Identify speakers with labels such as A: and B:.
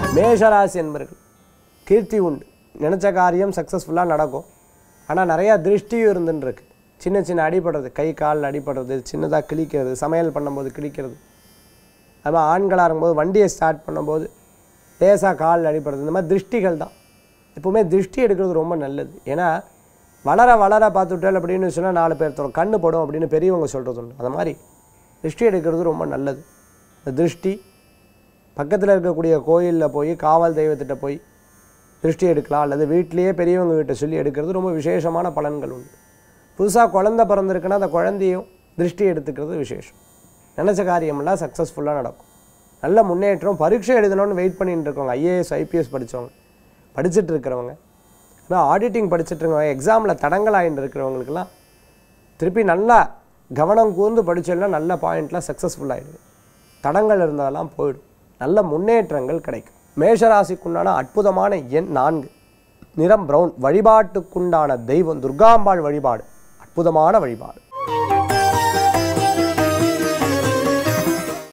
A: மேஷராசி என்பர்கள் கீர்த்தி உண்டு நினச்ச காரியம் சக்ஸஸ்ஃபுல்லாக நடக்கும் ஆனால் நிறையா திருஷ்டியும் இருந்துன்னு இருக்கு சின்ன சின்ன அடிபடுறது கை காலில் அடிபடுறது சின்னதாக கிழிக்கிறது சமையல் பண்ணும்போது கிழிக்கிறது அது மாதிரி ஆண்களாக இருக்கும்போது வண்டியை ஸ்டார்ட் பண்ணும்போது லேசாக காலில் அடிபடுறது இந்த மாதிரி திருஷ்டிகள் தான் எப்பவுமே திருஷ்டி எடுக்கிறது ரொம்ப நல்லது ஏன்னா வளர வளர பார்த்துட்டேன் அப்படின்னு சொன்னால் நாலு பேர் தரும் கண்ணு படும் அப்படின்னு பெரியவங்க சொல்கிறது உண்டு அந்த மாதிரி திருஷ்டி எடுக்கிறது ரொம்ப நல்லது இந்த திருஷ்டி பக்கத்தில் இருக்கக்கூடிய கோயிலில் போய் காவல் தெய்வத்திட்ட போய் திருஷ்டி எடுக்கலாம் அல்லது வீட்டிலேயே பெரியவங்க கிட்ட சொல்லி எடுக்கிறது ரொம்ப விசேஷமான பலன்கள் உண்டு புதுசாக குழந்தை பிறந்திருக்குன்னா அந்த குழந்தையும் திருஷ்டி எடுத்துக்கிறது விசேஷம் நினச்ச காரியமெல்லாம் சக்ஸஸ்ஃபுல்லாக நடக்கும் நல்ல முன்னேற்றம் பரீட்சை எழுதணும்னு வெயிட் பண்ணிட்டு இருக்கவங்க ஐஏஎஸ் ஐபிஎஸ் படித்தவங்க படிச்சுட்டு இருக்கிறவங்க அதான் ஆடிட்டிங் படிச்சுட்டு இருக்கவங்க எக்ஸாமில் தடங்கள் ஆகிட்டு இருக்கிறவங்களுக்கெல்லாம் திருப்பி நல்லா கவனம் கூர்ந்து படிச்சோம்னா நல்ல பாயிண்ட்லாம் சக்ஸஸ்ஃபுல் ஆகிடுது தடங்கள் இருந்ததெல்லாம் போயிடும் நல்ல முன்னேற்றங்கள் கிடைக்கும் மேஷராசிக்குண்டான அற்புதமான எண் நான்கு நிறம் பிரவுன் வழிபாட்டுக்குண்டான தெய்வம் துர்காம்பாள் வழிபாடு அற்புதமான வழிபாடு